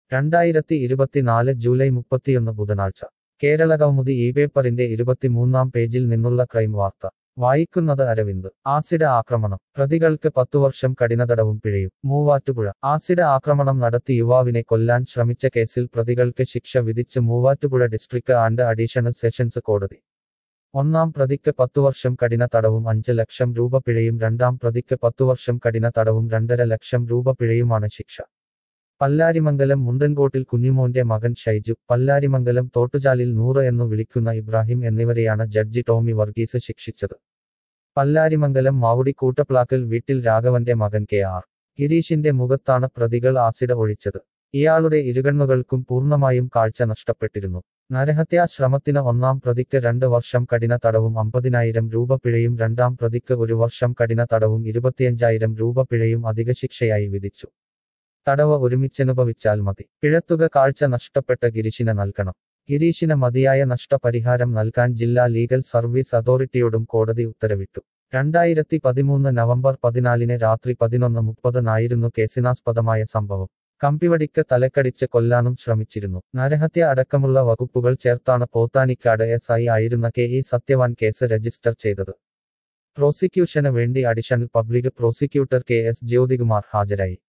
രണ്ടായിരത്തി ഇരുപത്തിനാല് ജൂലൈ മുപ്പത്തിയൊന്ന് ബുധനാഴ്ച കേരള കൗമുദി ഈ പേപ്പറിന്റെ ഇരുപത്തിമൂന്നാം പേജിൽ നിന്നുള്ള ക്രൈം വാർത്ത വായിക്കുന്നത് അരവിന്ദ് ആസിഡ് ആക്രമണം പ്രതികൾക്ക് പത്തുവർഷം കഠിനതടവും പിഴയും മൂവാറ്റുപുഴ ആസിഡ് ആക്രമണം നടത്തി യുവാവിനെ കൊല്ലാൻ ശ്രമിച്ച കേസിൽ പ്രതികൾക്ക് ശിക്ഷ വിധിച്ച് Muvattupuzha district and additional sessions കോടതി ഒന്നാം പ്രതിക്ക് പത്തുവർഷം കഠിന തടവും അഞ്ച് ലക്ഷം രൂപ പിഴയും രണ്ടാം പ്രതിക്ക് പത്തുവർഷം കഠിന തടവും രണ്ടര ലക്ഷം രൂപ പിഴയുമാണ് ശിക്ഷ പല്ലാരിമംഗലം മുണ്ടൻകോട്ടിൽ കുഞ്ഞുമോന്റെ മകൻ ഷൈജു പല്ലാരിമംഗലം തോട്ടുചാലിൽ നൂറ് എന്നു വിളിക്കുന്ന ഇബ്രാഹിം എന്നിവരെയാണ് ജഡ്ജി ടോമി വർഗീസ് ശിക്ഷിച്ചത് പല്ലാരിമംഗലം മാവുടി കൂട്ടപ്ലാക്കൽ വീട്ടിൽ രാഘവന്റെ മകൻ കെ ആർ ഗിരീഷിന്റെ മുഖത്താണ് പ്രതികൾ ആസിഡ് ഒഴിച്ചത് ഇയാളുടെ ഇരുകണ്ണുകൾക്കും പൂർണ്ണമായും കാഴ്ച നഷ്ടപ്പെട്ടിരുന്നു നരഹത്യാ ശ്രമത്തിന് ഒന്നാം പ്രതിക്ക് രണ്ട് വർഷം കഠിന തടവും അമ്പതിനായിരം രൂപ പിഴയും രണ്ടാം പ്രതിക്ക് ഒരു വർഷം കഠിന തടവും ഇരുപത്തിയഞ്ചായിരം രൂപ പിഴയും അധിക ശിക്ഷയായി വിധിച്ചു തടവ് ഒരുമിച്ചനുഭവിച്ചാൽ മതി പിഴത്തുക കാഴ്ച നഷ്ടപ്പെട്ട ഗിരീഷിന് നൽകണം ഗിരീഷിന് മതിയായ നഷ്ടപരിഹാരം നൽകാൻ ജില്ലാ ലീഗൽ സർവീസ് അതോറിറ്റിയോടും കോടതി ഉത്തരവിട്ടു രണ്ടായിരത്തി പതിമൂന്ന് നവംബർ പതിനാലിന് രാത്രി പതിനൊന്ന് മുപ്പതിനായിരുന്നു കേസിനാസ്പദമായ സംഭവം കമ്പിവടിക്ക് തലക്കടിച്ച് കൊല്ലാനും ശ്രമിച്ചിരുന്നു നരഹത്യ അടക്കമുള്ള വകുപ്പുകൾ ചേർത്താണ് പോത്താനിക്കാട് എസ് ഐ ആയിരുന്ന K E Sathyavan case register ചെയ്തത് പ്രോസിക്യൂഷന് വേണ്ടി additional public prosecutor K S Jyothikumar ഹാജരായി